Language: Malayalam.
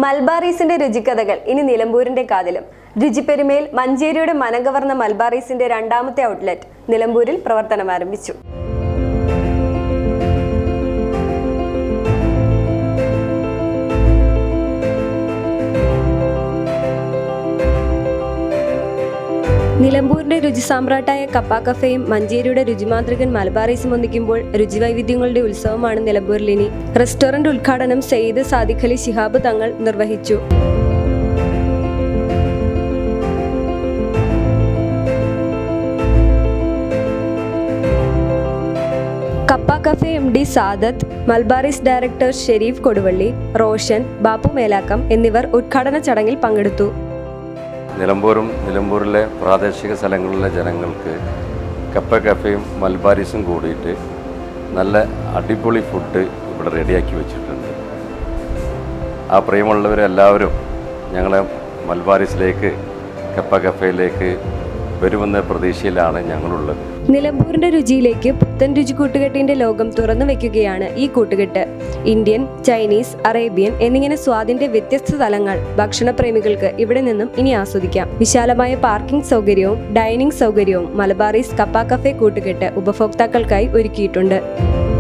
മൽബാറീസിന്റെ രുചിക്കഥകൾ ഇനി നിലമ്പൂരിന്റെ കാതിലും രുചിപ്പെരുമയിൽ മഞ്ചേരിയുടെ മനംകവർന്ന മൽബാറീസിന്റെ രണ്ടാമത്തെ ഔട്ട്ലെറ്റ് നിലമ്പൂരിൽ പ്രവർത്തനം ആരംഭിച്ചു നിലമ്പൂരിന്റെ രുചി സാമ്രാട്ടായ കപ്പ കഫയും മഞ്ചേരിയുടെ രുചിമാന്ത്രികൻ മലബാറീസും ഒന്നിക്കുമ്പോൾ രുചിവൈവിധ്യങ്ങളുടെ ഉത്സവമാണ് നിലമ്പൂരിലിനി റെസ്റ്റോറന്റ് ഉദ്ഘാടനം സെയ്ദ് സാദിഖ് അലി ശിഹാബ് തങ്ങൾ നിർവഹിച്ചു Kappa cafe M D Sadath Malbaris director Sherif Koduvally Roshan Bappu Melakkam എന്നിവർ ഉദ്ഘാടന ചടങ്ങിൽ പങ്കെടുത്തു നിലമ്പൂരും നിലമ്പൂരിലെ പ്രാദേശിക സ്ഥലങ്ങളിലെ ജനങ്ങൾക്ക് കപ്പ കഫയും മൽബാരിസും കൂടിയിട്ട് നല്ല അടിപൊളി ഫുഡ് ഇവിടെ റെഡിയാക്കി വെച്ചിട്ടുണ്ട് ആ പ്രിയമുള്ളവരെല്ലാവരും ഞങ്ങളെ മൽബാരിസിലേക്ക് കപ്പ കഫയിലേക്ക് വരുമെന്ന പ്രതീക്ഷയിലാണ് ഞങ്ങളുള്ളത് നിലമ്പൂരിന്റെ രുചിയിലേക്ക് പുത്തൻ രുചി കൂട്ടുകെട്ടിന്റെ ലോകം തുറന്നു വെക്കുകയാണ് ഈ കൂട്ടുകെട്ട് ഇന്ത്യൻ ചൈനീസ് അറേബ്യൻ എന്നിങ്ങനെ സ്വാദിന്റെ വ്യത്യസ്ത തലങ്ങൾ ഭക്ഷണപ്രേമികൾക്ക് ഇവിടെ നിന്നും ഇനി ആസ്വദിക്കാം വിശാലമായ പാർക്കിംഗ് സൗകര്യവും ഡൈനിങ് സൗകര്യവും മലബാറീസ് കപ്പ കഫെ കൂട്ടുകെട്ട് ഉപഭോക്താക്കൾക്കായി ഒരുക്കിയിട്ടുണ്ട്